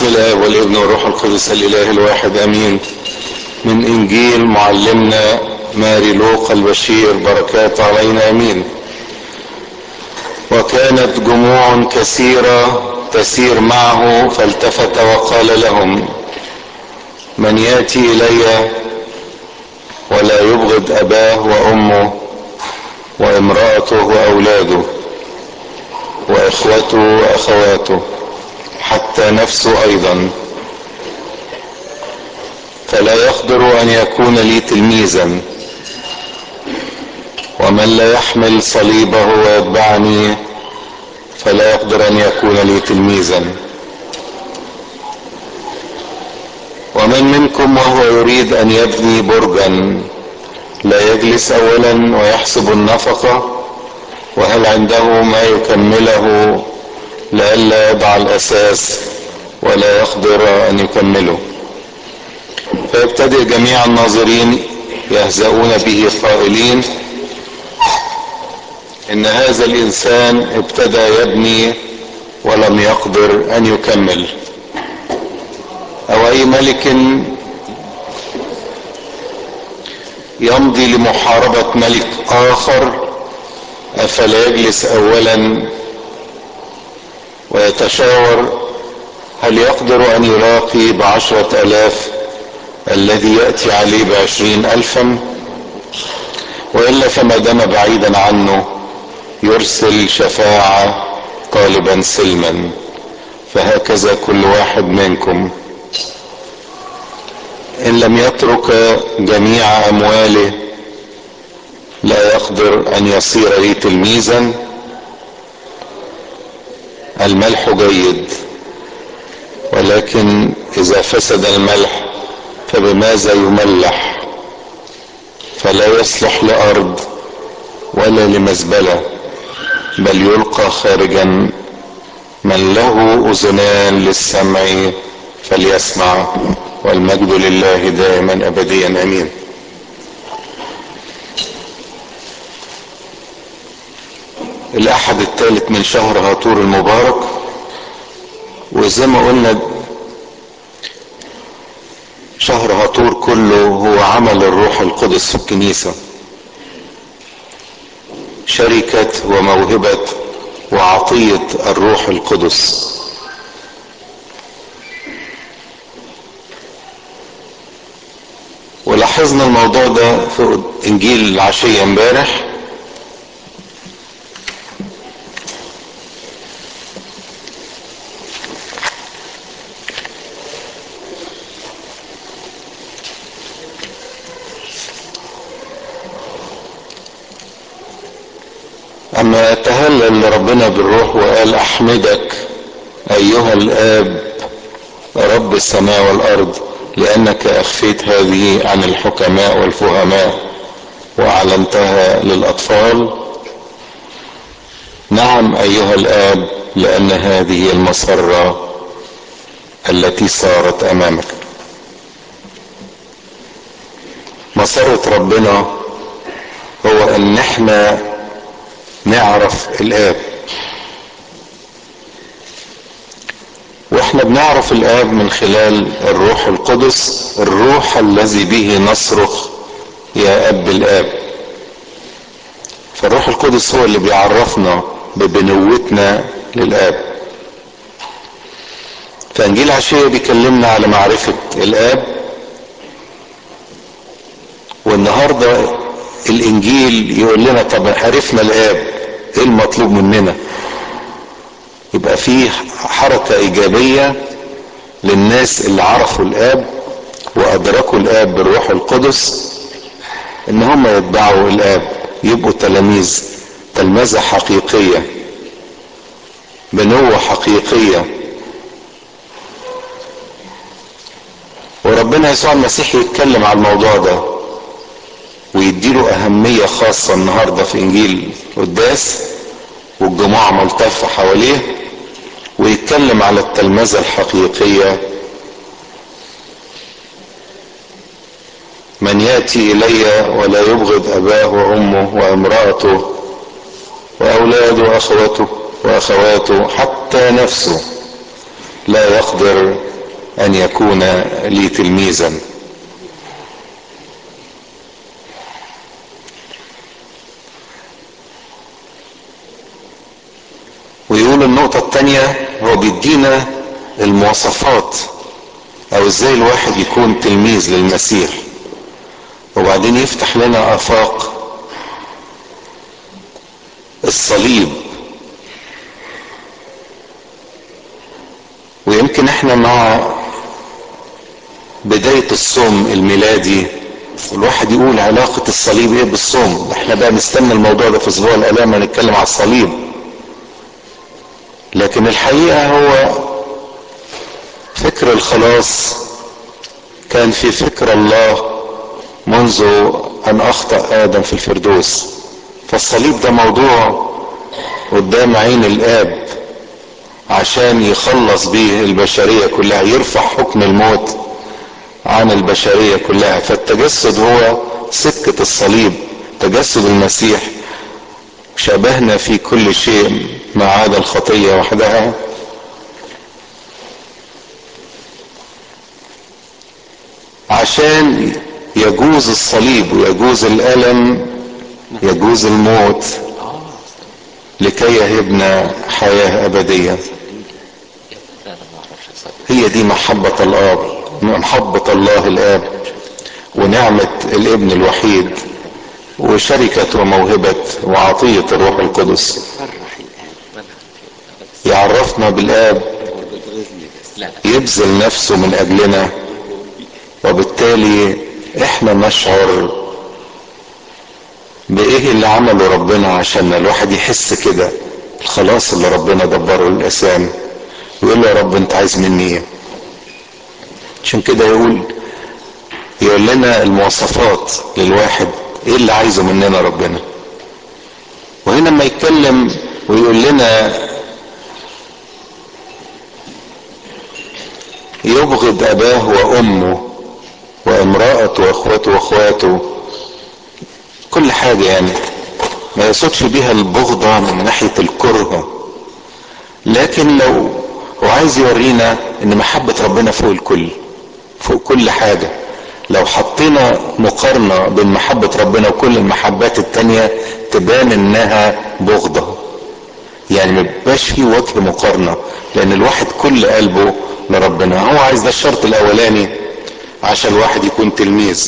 بسم الله والابن والروح القدس الاله الواحد امين من انجيل معلمنا ماري لوقا البشير بركات علينا امين وكانت جموع كثيره تسير معه فالتفت وقال لهم من ياتي الي ولا يبغض اباه وامه وامراته واولاده واخوته واخواته حتى نفسه ايضا فلا يقدر ان يكون لي تلميذا ومن لا يحمل صليبه ويتبعني فلا يقدر ان يكون لي تلميذا ومن منكم وهو يريد ان يبني برجا لا يجلس اولا ويحسب النفقه وهل عنده ما يكمله لئلا يضع الاساس ولا يقدر ان يكمله فيبتدئ جميع الناظرين يهزؤون به قائلين ان هذا الانسان ابتدى يبني ولم يقدر ان يكمل او اي ملك يمضي لمحاربه ملك اخر افلا يجلس اولا ويتشاور هل يقدر ان يلاقي بعشرة الاف الذي يأتي عليه بعشرين الفا وإلا فما دام بعيدا عنه يرسل شفاعة طالبا سلما فهكذا كل واحد منكم إن لم يترك جميع أمواله لا يقدر أن يصير لي تلميذا الملح جيد ولكن اذا فسد الملح فبماذا يملح فلا يصلح لارض ولا لمزبله بل يلقى خارجا من له اذنان للسمع فليسمع والمجد لله دائما ابديا امين الاحد الثالث من شهر هاتور المبارك وزي ما قلنا شهر هاتور كله هو عمل الروح القدس في الكنيسة شركة وموهبة وعطية الروح القدس ولاحظنا الموضوع ده في انجيل العشية امبارح اما تهلل ربنا بالروح وقال احمدك ايها الاب رب السماء والارض لانك اخفيت هذه عن الحكماء والفهماء واعلنتها للاطفال نعم ايها الاب لان هذه المسره التي صارت امامك مسره ربنا هو ان احنا نعرف الاب واحنا بنعرف الاب من خلال الروح القدس الروح الذي به نصرخ يا اب الاب فالروح القدس هو اللي بيعرفنا ببنوتنا للاب فانجيل عشية بيكلمنا على معرفة الاب والنهاردة الانجيل يقول لنا طب عرفنا الاب ايه المطلوب مننا يبقى في حركة ايجابية للناس اللي عرفوا الاب وادركوا الاب بالروح القدس ان هم يتبعوا الاب يبقوا تلاميذ تلمذة حقيقية بنوة حقيقية وربنا يسوع المسيح يتكلم على الموضوع ده ويديله أهمية خاصة النهاردة في إنجيل قداس والجماعة ملتفة حواليه ويتكلم على التلمذة الحقيقية من يأتي إلي ولا يبغض أباه وأمه وامرأته وأولاده وأخواته وأخواته حتى نفسه لا يقدر ان يكون لي تلميذا ويقول النقطة التانية هو بيدينا المواصفات او ازاي الواحد يكون تلميذ للمسيح وبعدين يفتح لنا افاق الصليب ويمكن احنا مع بداية الصوم الميلادي الواحد يقول علاقة الصليب ايه بالصوم احنا بقى نستنى الموضوع ده في اسبوع الالام نتكلم على الصليب لكن الحقيقة هو فكر الخلاص كان في فكر الله منذ ان اخطأ ادم في الفردوس فالصليب ده موضوع قدام عين الاب عشان يخلص بيه البشرية كلها يرفع حكم الموت عن البشرية كلها فالتجسد هو سكة الصليب تجسد المسيح شبهنا في كل شيء ما عدا الخطية وحدها عشان يجوز الصليب ويجوز الألم يجوز الموت لكي يهبنا حياة أبدية هي دي محبة الآب محبة الله الآب ونعمة الابن الوحيد وشركة وموهبة وعطية الروح القدس يعرفنا بالآب يبذل نفسه من أجلنا وبالتالي احنا نشعر بايه اللي عمله ربنا عشان الواحد يحس كده الخلاص اللي ربنا دبره للانسان ويقول له يا رب انت عايز مني ايه عشان كده يقول يقول لنا المواصفات للواحد ايه اللي عايزه مننا ربنا وهنا لما يتكلم ويقول لنا يبغض اباه وامه وامرأته واخواته واخواته كل حاجة يعني ما يقصدش بيها البغضة من ناحية الكره لكن لو هو عايز يورينا ان محبة ربنا فوق الكل فوق كل حاجة لو حطينا مقارنة بين محبة ربنا وكل المحبات التانية تبان انها بغضة يعني ما بيبقاش في وجه مقارنة لان الواحد كل قلبه لربنا هو عايز ده الشرط الاولاني عشان الواحد يكون تلميذ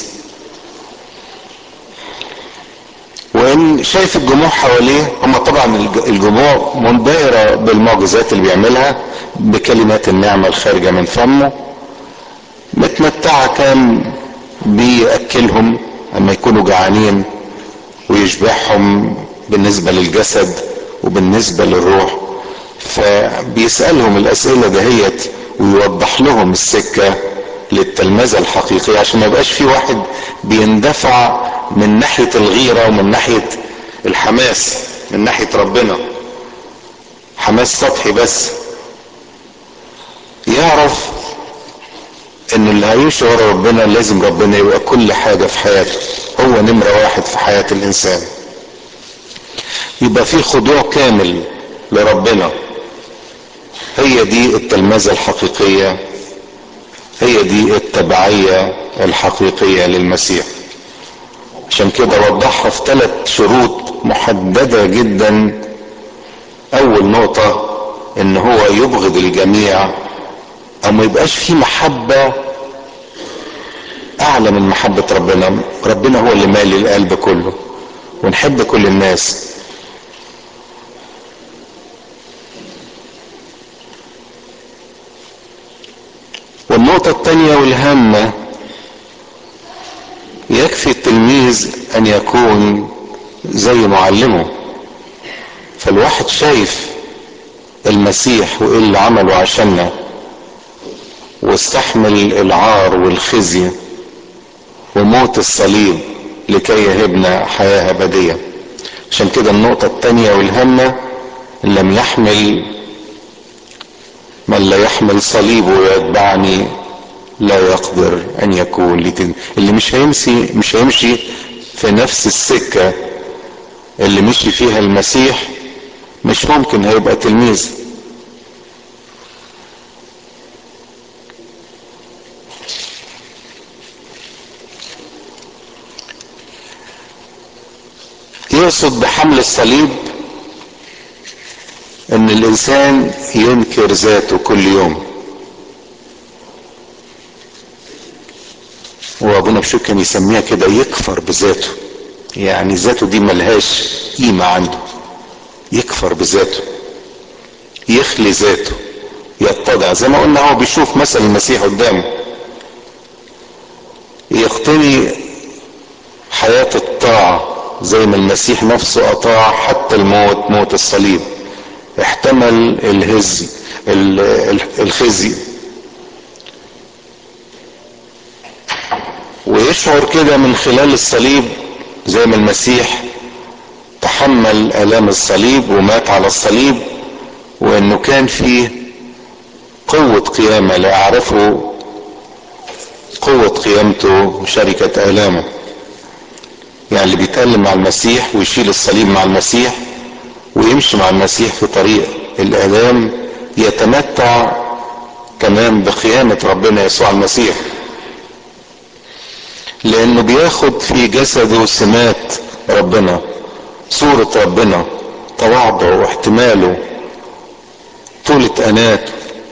وان شايف الجموع حواليه هم طبعا الجموع منبهرة بالمعجزات اللي بيعملها بكلمات النعمة الخارجة من فمه متمتعة كان بيأكلهم اما يكونوا جعانين ويشبعهم بالنسبة للجسد وبالنسبة للروح فبيسألهم الأسئلة دهيت ويوضح لهم السكة للتلمذة الحقيقية عشان ما يبقاش في واحد بيندفع من ناحية الغيرة ومن ناحية الحماس من ناحية ربنا حماس سطحي بس يعرف ان اللي هيمشي ورا ربنا لازم ربنا يبقى كل حاجة في حياته هو نمرة واحد في حياة الانسان يبقى في خضوع كامل لربنا هي دي التلمذة الحقيقية هي دي التبعية الحقيقية للمسيح عشان كده وضحها في ثلاث شروط محددة جدا اول نقطة ان هو يبغض الجميع او ما يبقاش في محبة اعلى من محبة ربنا ربنا هو اللي مالي القلب كله ونحب كل الناس والنقطة الثانية والهامة يكفي التلميذ ان يكون زي معلمه فالواحد شايف المسيح وايه اللي عمله عشاننا واستحمل العار والخزي وموت الصليب لكي يهبنا حياة أبدية عشان كده النقطة الثانية والهامة إن لم يحمل من لا يحمل صليبه ويتبعني لا يقدر ان يكون لتن... اللي مش هيمشي مش هيمشي في نفس السكة اللي مشي فيها المسيح مش ممكن هيبقى تلميذ يقصد بحمل الصليب ان الانسان ينكر ذاته كل يوم وابونا بشوي كان يسميها كده يكفر بذاته يعني ذاته دي ملهاش قيمة عنده يكفر بذاته يخلي ذاته يتضع زي ما قلنا هو بيشوف مثل المسيح قدامه يقتني حياة الطاعة زي ما المسيح نفسه أطاع حتى الموت موت الصليب احتمل الهزي الخزي ويشعر كده من خلال الصليب زي ما المسيح تحمل الام الصليب ومات على الصليب وانه كان فيه قوة قيامة لا اعرفه قوة قيامته وشركة الامه يعني اللي بيتألم مع المسيح ويشيل الصليب مع المسيح ويمشي مع المسيح في طريق الالام يتمتع كمان بقيامة ربنا يسوع المسيح لانه بياخد في جسده سمات ربنا صورة ربنا تواضعه واحتماله طولة اناته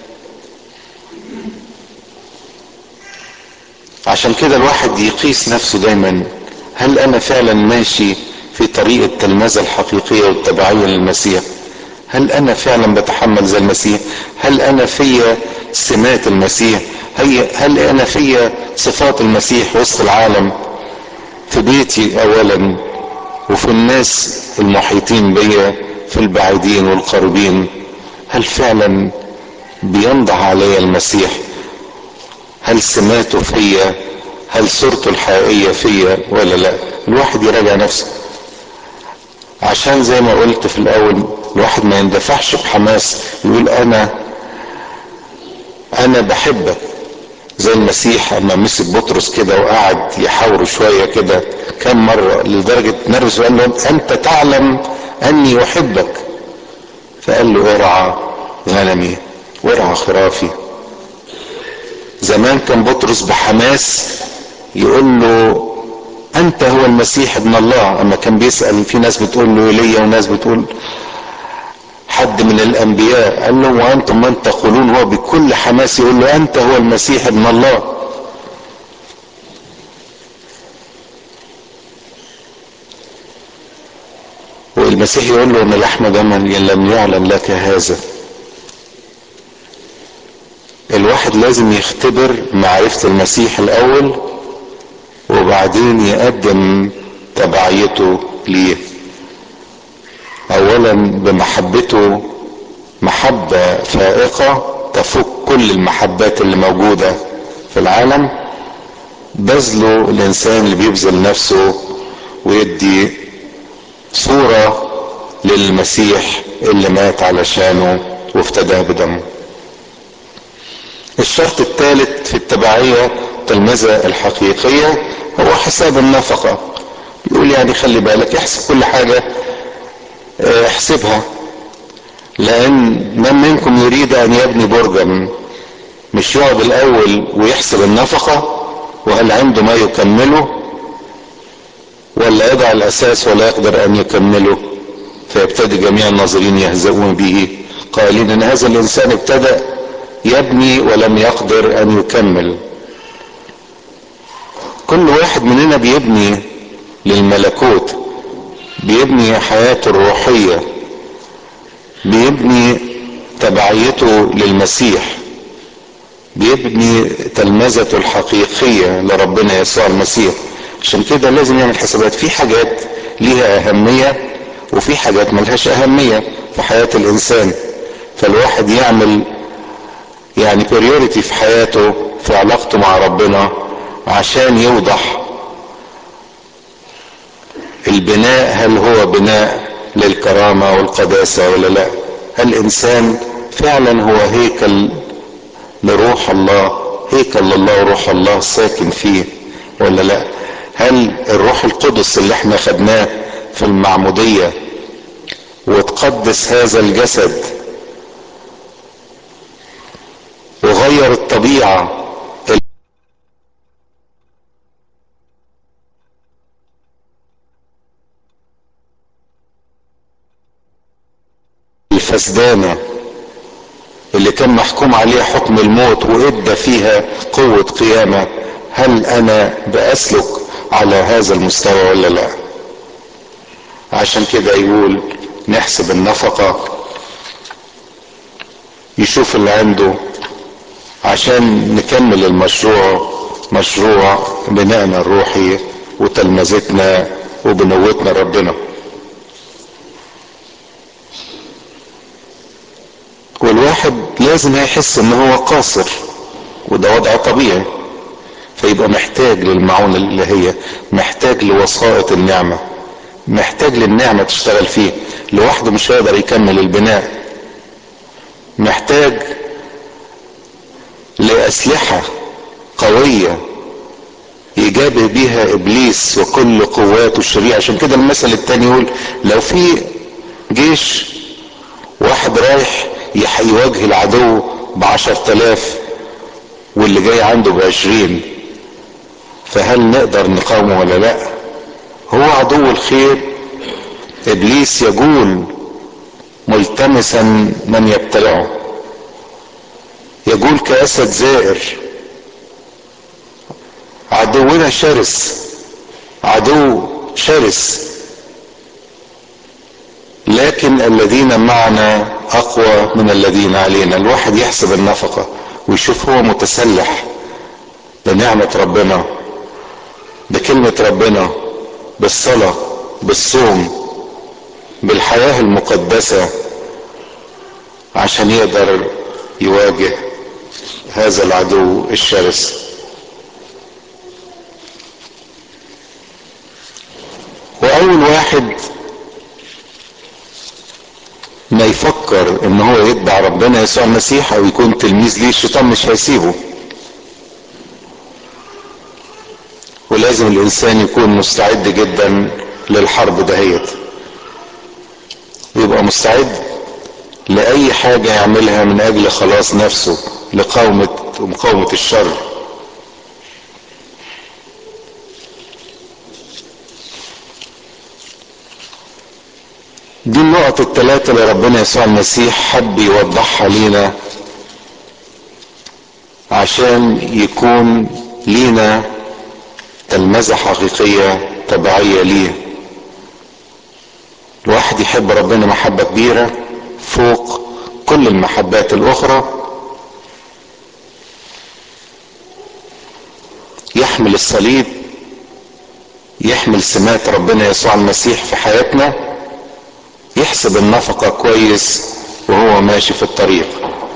عشان كده الواحد يقيس نفسه دايما هل انا فعلا ماشي في طريق التلمذة الحقيقية والتبعية للمسيح هل انا فعلا بتحمل زي المسيح هل انا فيا سمات المسيح هي هل انا فيا صفات المسيح وسط العالم في بيتي اولا وفي الناس المحيطين بيا في البعيدين والقريبين هل فعلا بينضح علي المسيح هل سماته فيا هل صورته الحقيقية فيا ولا لا الواحد يراجع نفسه عشان زي ما قلت في الاول الواحد ما يندفعش بحماس يقول انا انا بحبك زي المسيح اما مسك بطرس كده وقعد يحاوره شوية كده كم مرة لدرجة نرفز وقال له انت تعلم اني احبك فقال له ارعى غنمي وارعى خرافي زمان كان بطرس بحماس يقول له انت هو المسيح ابن الله اما كان بيسأل في ناس بتقول له ايليا وناس بتقول حد من الانبياء قال لهم وانتم من تقولون هو بكل حماس يقول له انت هو المسيح ابن الله والمسيح يقول له ان لحم دما لم يعلن لك هذا الواحد لازم يختبر معرفة المسيح الاول وبعدين يقدم تبعيته ليه اولا بمحبته محبة فائقة تفوق كل المحبات اللي موجودة في العالم بذله الانسان اللي بيبذل نفسه ويدي صورة للمسيح اللي مات علشانه وافتدى بدمه الشرط الثالث في التبعية التلمذة الحقيقية هو حساب النفقة يقول يعني خلي بالك احسب كل حاجة احسبها لان من منكم يريد ان يبني برجا مش يقعد الاول ويحسب النفقة وهل عنده ما يكمله ولا يضع الاساس ولا يقدر ان يكمله فيبتدي جميع الناظرين يهزؤون به قائلين ان هذا الانسان ابتدأ يبني ولم يقدر ان يكمل كل واحد مننا بيبني للملكوت بيبني حياته الروحية بيبني تبعيته للمسيح بيبني تلمذته الحقيقية لربنا يسوع المسيح عشان كده لازم يعمل حسابات في حاجات ليها أهمية وفي حاجات ملهاش أهمية في حياة الإنسان فالواحد يعمل يعني بريوريتي في حياته في علاقته مع ربنا عشان يوضح البناء هل هو بناء للكرامة والقداسة ولا لا هل الإنسان فعلا هو هيكل لروح الله هيكل لله وروح الله ساكن فيه ولا لا هل الروح القدس اللي احنا خدناه في المعمودية وتقدس هذا الجسد وغير الطبيعة الفسدانة اللي كان محكوم عليها حكم الموت وادى فيها قوة قيامة هل انا بأسلك على هذا المستوى ولا لا عشان كده يقول نحسب النفقة يشوف اللي عنده عشان نكمل المشروع مشروع بنائنا الروحي وتلمذتنا وبنوتنا ربنا والواحد لازم هيحس ان هو قاصر وده وضع طبيعي فيبقى محتاج للمعونة الإلهية محتاج لوسائط النعمة محتاج للنعمة تشتغل فيه لوحده مش هيقدر يكمل البناء محتاج لأسلحة قوية يجابه بيها إبليس وكل قواته الشريعة عشان كده المثل التاني يقول لو في جيش واحد رايح يواجه العدو بعشر تلاف واللي جاي عنده بعشرين فهل نقدر نقاومه ولا لا هو عدو الخير ابليس يجول ملتمسا من يبتلعه يجول كاسد زائر عدونا شرس عدو شرس لكن الذين معنا اقوى من الذين علينا الواحد يحسب النفقه ويشوف هو متسلح بنعمه ربنا بكلمه ربنا بالصلاه بالصوم بالحياه المقدسه عشان يقدر يواجه هذا العدو الشرس واول واحد ما يفكر ان هو يتبع ربنا يسوع المسيح او يكون تلميذ ليه الشيطان مش هيسيبه ولازم الانسان يكون مستعد جدا للحرب دهيت يبقى مستعد لاي حاجة يعملها من اجل خلاص نفسه لقومة ومقاومة الشر دي النقط الثلاثة اللي ربنا يسوع المسيح حب يوضحها لينا عشان يكون لينا تلمذة حقيقية طبيعية ليه الواحد يحب ربنا محبة كبيرة فوق كل المحبات الأخرى يحمل الصليب يحمل سمات ربنا يسوع المسيح في حياتنا يحسب النفقة كويس وهو ماشي في الطريق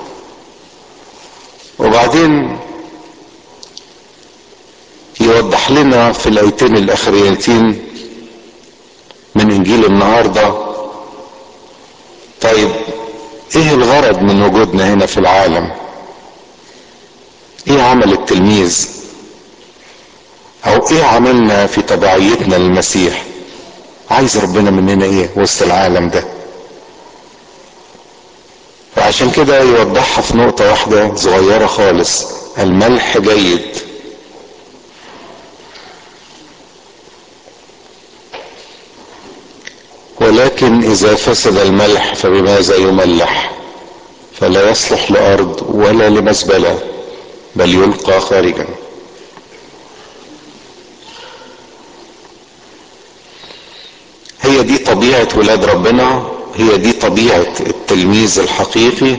وبعدين يوضح لنا في الايتين الاخريتين من انجيل النهارده طيب ايه الغرض من وجودنا هنا في العالم ايه عمل التلميذ او ايه عملنا في تبعيتنا للمسيح عايز ربنا مننا ايه وسط العالم ده فعشان كده يوضحها في نقطة واحدة صغيرة خالص الملح جيد ولكن اذا فسد الملح فبماذا يملح فلا يصلح لارض ولا لمزبلة بل يلقى خارجا هي دي طبيعة ولاد ربنا هي دي طبيعة التلميذ الحقيقي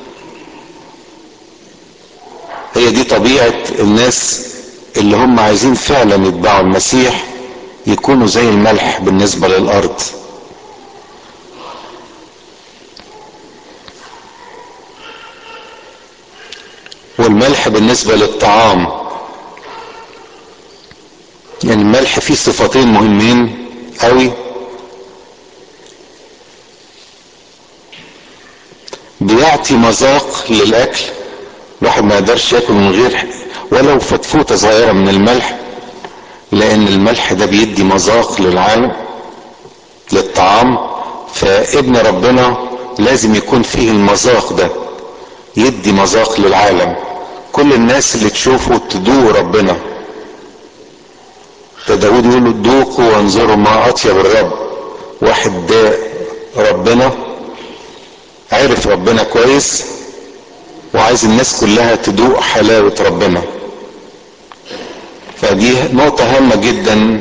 هي دي طبيعة الناس اللي هم عايزين فعلا يتبعوا المسيح يكونوا زي الملح بالنسبة للأرض والملح بالنسبة للطعام يعني الملح فيه صفتين مهمين قوي بيعطي مذاق للاكل الواحد ما يقدرش ياكل من غير ولو فتفوته صغيره من الملح لان الملح ده بيدي مذاق للعالم للطعام فابن ربنا لازم يكون فيه المذاق ده يدي مذاق للعالم كل الناس اللي تشوفه تدوق ربنا فداود يقول دوقوا وانظروا ما اطيب الرب واحد داق ربنا عرف ربنا كويس وعايز الناس كلها تدوق حلاوة ربنا فدي نقطة هامة جدا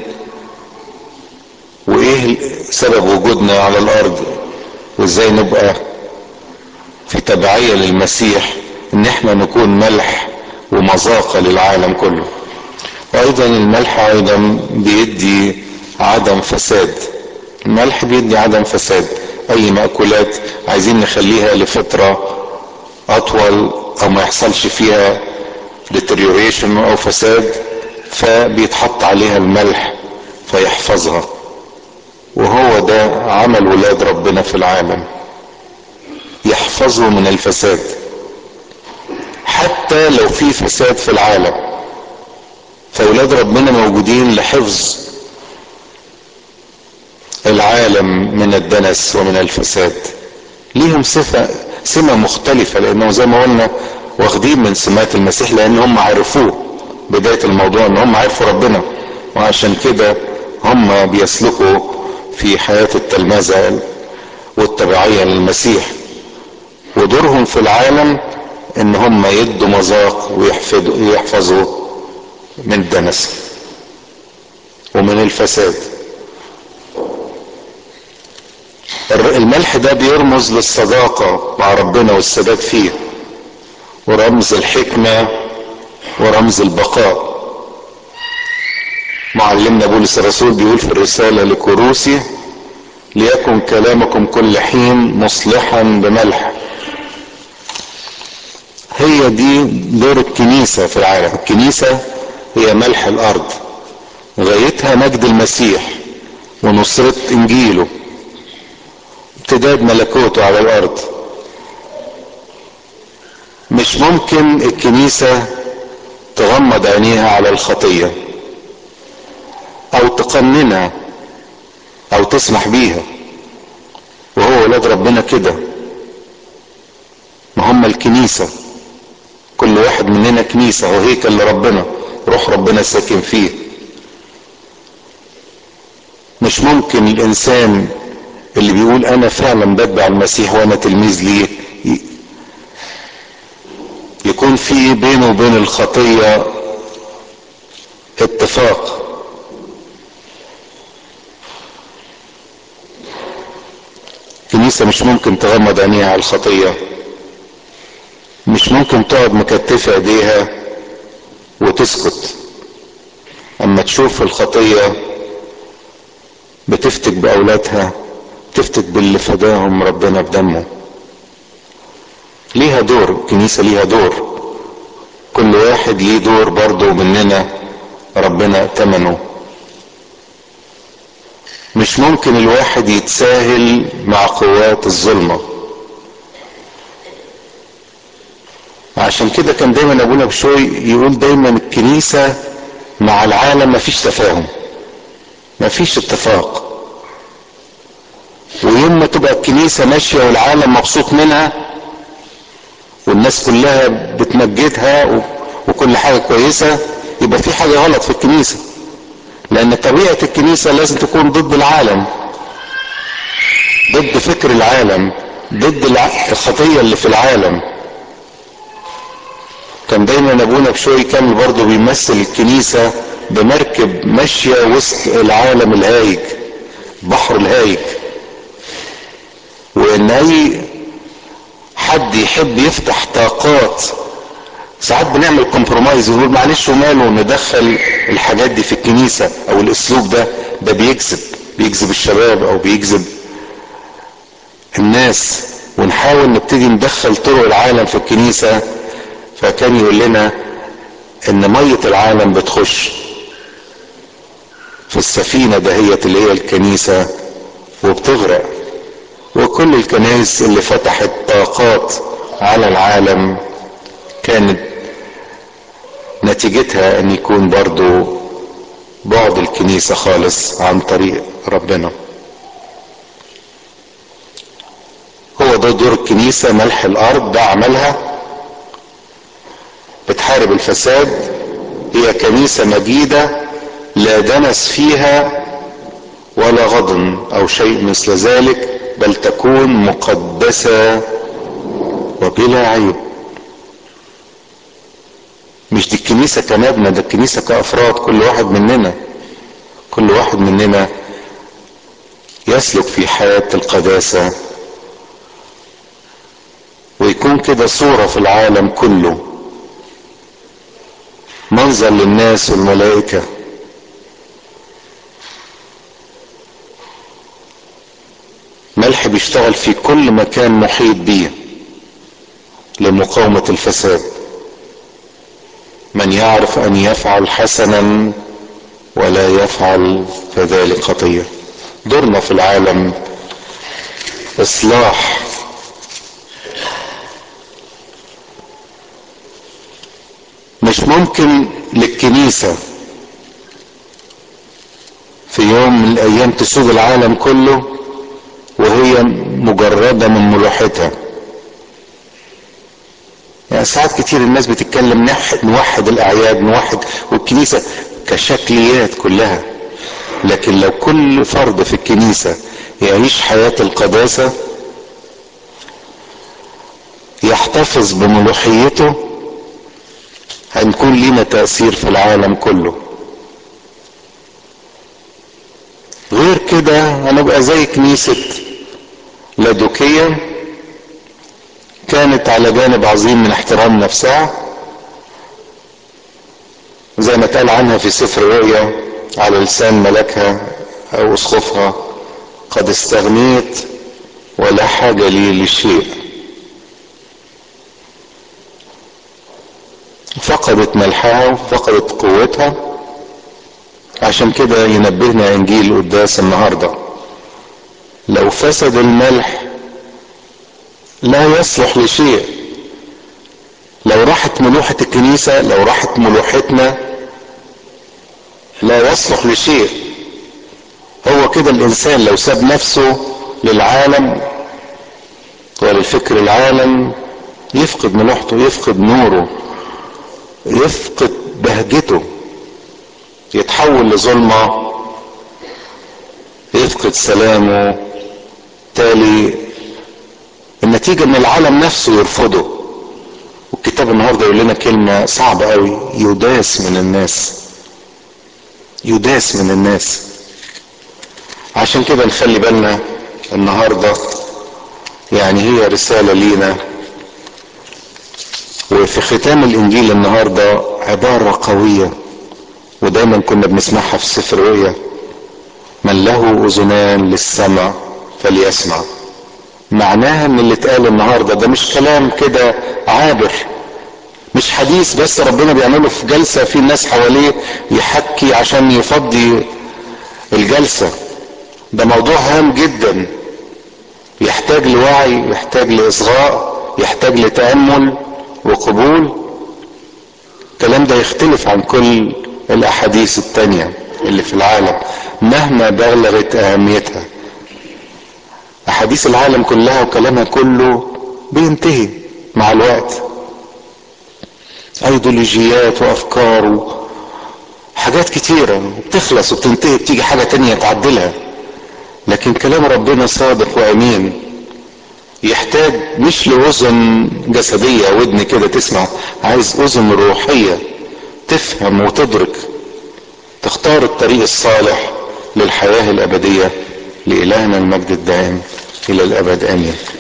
وايه سبب وجودنا على الارض وازاي نبقى في تبعية للمسيح ان احنا نكون ملح ومذاقة للعالم كله وايضا الملح ايضا بيدي عدم فساد الملح بيدي عدم فساد اي مأكولات عايزين نخليها لفترة اطول او ما يحصلش فيها deterioration او فساد فبيتحط عليها الملح فيحفظها وهو ده عمل ولاد ربنا في العالم يحفظوا من الفساد حتى لو في فساد في العالم فولاد ربنا موجودين لحفظ العالم من الدنس ومن الفساد ليهم صفة سمة مختلفة لانه زي ما قلنا واخدين من سمات المسيح لان هم عرفوه بداية الموضوع ان هم عرفوا ربنا وعشان كده هم بيسلكوا في حياة التلمذة والتبعية للمسيح ودورهم في العالم ان هم يدوا مذاق ويحفظوا يحفظوا من الدنس ومن الفساد الملح ده بيرمز للصداقة مع ربنا والثبات فيه ورمز الحكمة ورمز البقاء معلمنا بولس الرسول بيقول في الرسالة لكروسي ليكن كلامكم كل حين مصلحا بملح هي دي دور الكنيسة في العالم الكنيسة هي ملح الأرض غايتها مجد المسيح ونصرة إنجيله امتداد ملكوته على الأرض مش ممكن الكنيسة تغمض عينيها على الخطية أو تقننها أو تسمح بيها وهو ولاد ربنا كده ما هم الكنيسة كل واحد مننا كنيسة هو هيكل لربنا روح ربنا ساكن فيه مش ممكن الإنسان اللي بيقول أنا فعلا بتبع المسيح وأنا تلميذ ليه يكون في بينه وبين الخطية اتفاق الكنيسة مش ممكن تغمض عينيها على الخطية مش ممكن تقعد مكتفة ايديها وتسكت اما تشوف الخطية بتفتك باولادها تفتك باللي فداهم ربنا بدمه ليها دور الكنيسة ليها دور كل واحد ليه دور برضه مننا ربنا ائتمنه مش ممكن الواحد يتساهل مع قوات الظلمة عشان كده كان دايما ابونا بشوي يقول دايما الكنيسة مع العالم مفيش تفاهم مفيش اتفاق ويوم ما تبقى الكنيسة ماشية والعالم مبسوط منها والناس كلها بتمجدها وكل حاجة كويسة يبقى في حاجة غلط في الكنيسة لان طبيعة الكنيسة لازم تكون ضد العالم ضد فكر العالم ضد الخطية اللي في العالم كان دايما ابونا بشوي كامل برضه بيمثل الكنيسة بمركب ماشية وسط العالم الهايج بحر الهايج وان اي حد يحب يفتح طاقات ساعات بنعمل كومبرومايز ونقول معلش وماله ندخل الحاجات دي في الكنيسة او الاسلوب ده ده بيجذب بيجذب الشباب او بيجذب الناس ونحاول نبتدي ندخل طرق العالم في الكنيسة فكان يقول لنا ان مية العالم بتخش في السفينة دهيت اللي هي الكنيسة وبتغرق وكل الكنائس اللي فتحت طاقات على العالم كانت نتيجتها ان يكون برضو بعد الكنيسة خالص عن طريق ربنا هو ده دور الكنيسة ملح الارض ده عملها بتحارب الفساد هي كنيسة مجيدة لا دنس فيها ولا غضن او شيء مثل ذلك بل تكون مقدسة وبلا عيب مش دي الكنيسة كمبنى ده الكنيسة كأفراد كل واحد مننا كل واحد مننا يسلك في حياة القداسة ويكون كده صورة في العالم كله منظر للناس والملائكة ملح بيشتغل في كل مكان محيط بيه لمقاومة الفساد من يعرف ان يفعل حسنا ولا يفعل فذلك خطيه دورنا في العالم اصلاح مش ممكن للكنيسة في يوم من الايام تسوق العالم كله وهي مجردة من ملوحتها يعني ساعات كتير الناس بتتكلم نوحد الاعياد نوحد والكنيسة كشكليات كلها لكن لو كل فرد في الكنيسة يعيش حياة القداسة يحتفظ بملوحيته هنكون لنا تأثير في العالم كله غير كده هنبقى زي كنيسة لادوكية كانت على جانب عظيم من احترام نفسها زي ما اتقال عنها في سفر رؤيا على لسان ملكها او اسقفها قد استغنيت ولا حاجة لي لشيء فقدت ملحها وفقدت قوتها عشان كده ينبهنا انجيل قداس النهارده لو فسد الملح لا يصلح لشيء لو راحت ملوحة الكنيسة لو راحت ملوحتنا لا يصلح لشيء هو كده الانسان لو ساب نفسه للعالم وللفكر العالم يفقد ملوحته يفقد نوره يفقد بهجته يتحول لظلمة يفقد سلامه تالي النتيجة ان العالم نفسه يرفضه والكتاب النهاردة يقول لنا كلمة صعبة قوي يداس من الناس يداس من الناس عشان كده نخلي بالنا النهاردة يعني هي رسالة لينا وفي ختام الانجيل النهاردة عبارة قوية ودايما كنا بنسمعها في سفر رؤيا من له اذنان للسمع فليسمع معناها ان اللي اتقال النهاردة ده مش كلام كده عابر مش حديث بس ربنا بيعمله في جلسة في الناس حواليه يحكي عشان يفضي الجلسة ده موضوع هام جدا يحتاج لوعي يحتاج لإصغاء يحتاج لتأمل وقبول الكلام ده يختلف عن كل الأحاديث التانية اللي في العالم مهما بلغت أهميتها أحاديث العالم كلها وكلامها كله بينتهي مع الوقت ايديولوجيات وافكار حاجات كتيرة بتخلص وبتنتهي بتيجي حاجة تانية تعدلها لكن كلام ربنا صادق وامين يحتاج مش لأذن جسدية ودن كده تسمع عايز أذن روحية تفهم وتدرك تختار الطريق الصالح للحياة الأبدية لإلهنا المجد الدائم إلى الأبد آمين